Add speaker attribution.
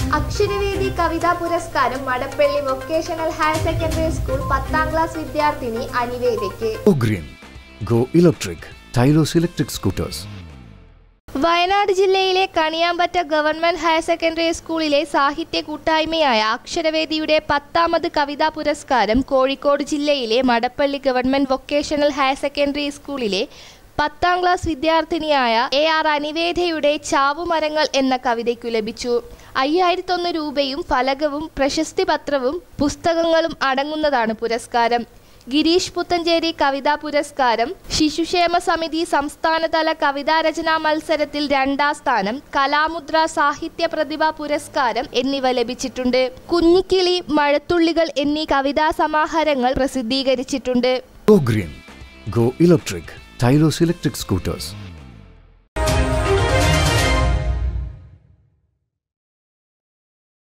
Speaker 1: അക്ഷരവേദി കവിതാ പുരസ്കാരം Madappally vocational higher secondary school പത്താം ക്ലാസ് വിദ്യാർത്ഥിനി അനിവേദയ്ക്ക്
Speaker 2: Go green. Go electric. Tyros electric scooters.
Speaker 1: Wayanad ജില്ലയിലെ കണിയാമ്പറ്റ ഗവൺമെന്റ് ഹയർ സെക്കൻഡറി സ്കൂളിലെ സാഹിത്യ കൂട്ടായ്മയായ അക്ഷരവേദിയുടെ പത്താമത് കവിതാ പുരസ്കാരം കോഴിക്കോട് ജില്ലയിലെ Madappally government vocational higher secondary സ്കൂളിലെ പത്താം ക്ലാസ് വിദ്യാർത്ഥിനിയായ എ ആർ അനിവേദയുടെ ചാവുമരങ്ങൾ എന്ന കവിതയ്ക്കു ലഭിച്ചു അയ്യായിരത്തൊന്ന് രൂപയും ഫലകവും പ്രശസ്തി പത്രവും പുസ്തകങ്ങളും അടങ്ങുന്നതാണ് പുരസ്കാരം ഗിരീഷ് പുത്തഞ്ചേരി കവിതാ പുരസ്കാരം ശിശുക്ഷേമ സമിതി സംസ്ഥാനതല കവിതാരചനാ മത്സരത്തിൽ രണ്ടാം സ്ഥാനം കലാമുദ്ര സാഹിത്യ പ്രതിഭാ പുരസ്കാരം എന്നിവ ലഭിച്ചിട്ടുണ്ട് കുഞ്ഞിക്കിളി മഴത്തുള്ളികൾ എന്നീ കവിതാ സമാഹാരങ്ങൾ പ്രസിദ്ധീകരിച്ചിട്ടുണ്ട്
Speaker 2: Go green. Go electric. Tyros electric scooters.